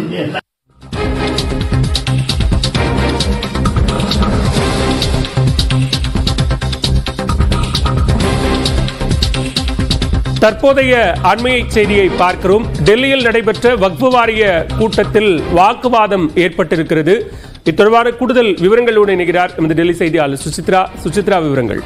இது என்ன தற்போதைய அண்மையை செய்தியை பார்க்கிறோம் டெல்லியில் நடைபெற்ற வக்ஃபு வாரிய கூட்டத்தில் வாக்குவாதம் ஏற்பட்டிருக்கிறது இது தொடர்பான கூடுதல் விவரங்களோடு இணைகிறார் எமது டெல்லி செய்தியாளர் சுசித்ரா சுசித்ரா விவரங்கள்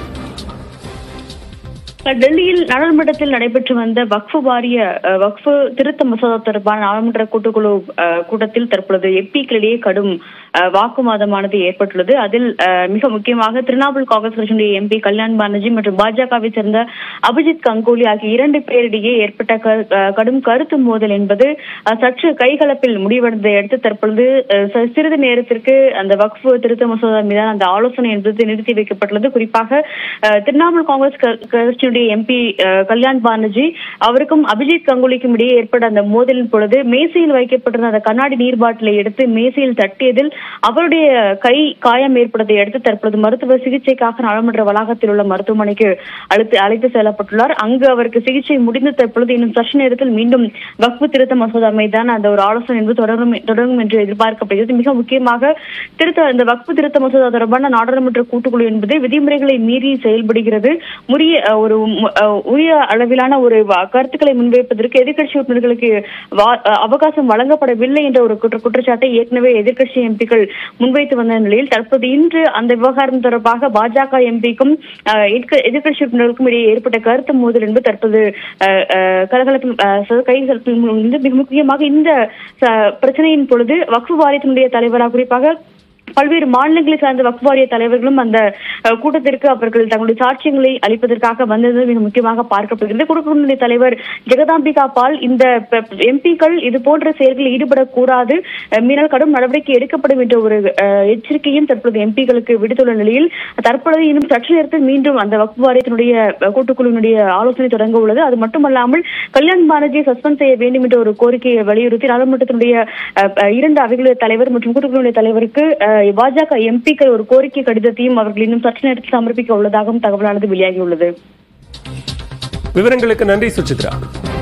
டெல்லியில் நாடாளுமன்றத்தில் நடைபெற்று வந்த வக்ஃபு வாரிய அஹ், வக்ஃபு திருத்த மசோதா தொடர்பான நாடாளுமன்ற கூட்டுக்குழு அஹ், கூட்டத்தில் தற்பொழுது எம்பிக்களிடையே கடும் அஹ், வாக்குவாதமானது ஏற்பட்டுள்ளது அதில் அஹ், மிக முக்கியமாக திரிணாமுல் காங்கிரஸ் கட்சியினுடைய எம்பி கல்யாண் பானர்ஜி மற்றும் பாஜகவை சேர்ந்த அபிஜித் கங்கோலி ஆகிய இரண்டு பேரிடையே ஏற்பட்ட க- அஹ், கடும் கருத்து மோதல் என்பது அஹ், சற்று கைகலப்பில் முடிவடைந்ததை அடுத்து தற்பொழுது அஹ், ச- சிறிது நேரத்திற்கு அந்த வக்ஃபு திருத்த மசோதா மீதான அந்த ஆலோசனை என்பது நிறுத்தி வைக்கப்பட்டுள்ளது குறிப்பாக அஹ், திரிணாமுல் காங்கிரஸ் க- கட்சியினுடைய எம்பி கல்யாண் பானர்ஜி அவருக்கும் அபிஜித் கங்குலிக்கும் இடையே ஏற்பட்ட அந்த மோதலின் பொழுது மேசையில் வைக்கப்பட்டிருந்த அந்த கண்ணாடி நீர் பாட்டிலை எடுத்து மேசையில் தட்டியதில் அவருடைய கை காயம் ஏற்பட்டதை அடுத்து தற்பொழுது மருத்துவ சிகிச்சைக்காக நாடாளுமன்ற வளாகத்தில் உள்ள மருத்துவமனைக்கு அழைத்து அழைத்து செல்லப்பட்டுள்ளார் அங்கு அவருக்கு சிகிச்சை முடிந்து தற்பொழுது இன்னும் சற்று நேரத்தில் மீண்டும் வக்ஃபு திருத்த மசோதா மீதான அந்த ஒரு ஆலோசனை என்பது தொடரும் தொடங்கும் என்று எதிர்பார்க்கப்படுகிறது மிக முக்கியமாக திருத்த இந்த வக்ஃபு திருத்த மசோதா தொடர்பான நாடாளுமன்ற கூட்டுக்குழு என்பது விதிமுறைகளை மீறி செயல்படுகிறது உரிய அஹ், ஒரு மு- அஹ், உரிய அளவிலான ஒரு வ- கருத்துக்களை முன்வைப்பதற்கு எதிர்க்கட்சி உறுப்பினர்களுக்கு வா- அஹ், அவகாசம் வழங்கப்படவில்லை என்ற ஒரு குற்ற குற்றச்சாட்டை ஏற்கனவே எதிர்க்கட்சி எம்பிக்கள் முன்வைத்து வந்த நிலையில் தற்போது இன்று அந்த விவகாரம் தொடர்பாக பாஜக எம்பிக்கும் எதிர்க்கட்சி உறுப்பினர்களுக்கும் இடையே ஏற்பட்ட கருத்து மோதல் என்பது தற்போது அஹ், அஹ், கலகலப்பில் அஹ், ச- கைகலப்பில் முடிந்து மிக முக்கியமாக இந்த ச- பிரச்சனையின் பொழுது வக்ஃபு வாரியத்தினுடைய தலைவராக குறிப்பாக பல்வேறு மாநிலங்களை சார்ந்த வக்ஃப் வாரிய தலைவர்களும் அந்த அஹ், கூட்டத்திற்கு அவர்கள் தங்களுடைய சாட்சியங்களை அளிப்பதற்காக வந்தது மிக முக்கியமாக பார்க்கப்படுகிறது குடும்பத்தினுடைய தலைவர் ஜெகதாம்பிகா பால் இந்த எம்பிக்கள் இது போன்ற செயல்களில் ஈடுபடக்கூடாது அஹ், மீனால் கடும் நடவடிக்கை எடுக்கப்படும் என்ற ஒரு அஹ், எச்சரிக்கையும் தற்போது எம்பிக்களுக்கு விடுத்துள்ள நிலையில் தற்பொழுது இன்னும் சற்று நேரத்தில் மீண்டும் அந்த வக்ஃப் வாரியத்தினுடைய அஹ், கூட்டுக்குழுவினுடைய ஆலோசனை தொடங்க உள்ளது அது மட்டுமல்லாமல் கல்யாண் பானர்ஜியை சஸ்பெண்ட் செய்ய வேண்டும் என்ற ஒரு கோரிக்கையை வலியுறுத்தி நாடாளுமன்றத்தினுடைய அஹ், அஹ், இரண்டு அவைகளுடைய தலைவர் மற்றும் கூட்டுக்குழுவினுடைய தலைவருக்கு அஹ், பாஜக எம்பிக்கள் ஒரு கோரிக்கை கடிதத்தையும் அவர்கள் இன்னும் சற்று நேரத்தில் சமர்ப்பிக்க உள்ளதாகவும் தகவலானது வெளியாகியுள்ளது விவரங்களுக்கு நன்றி சுசித்ரா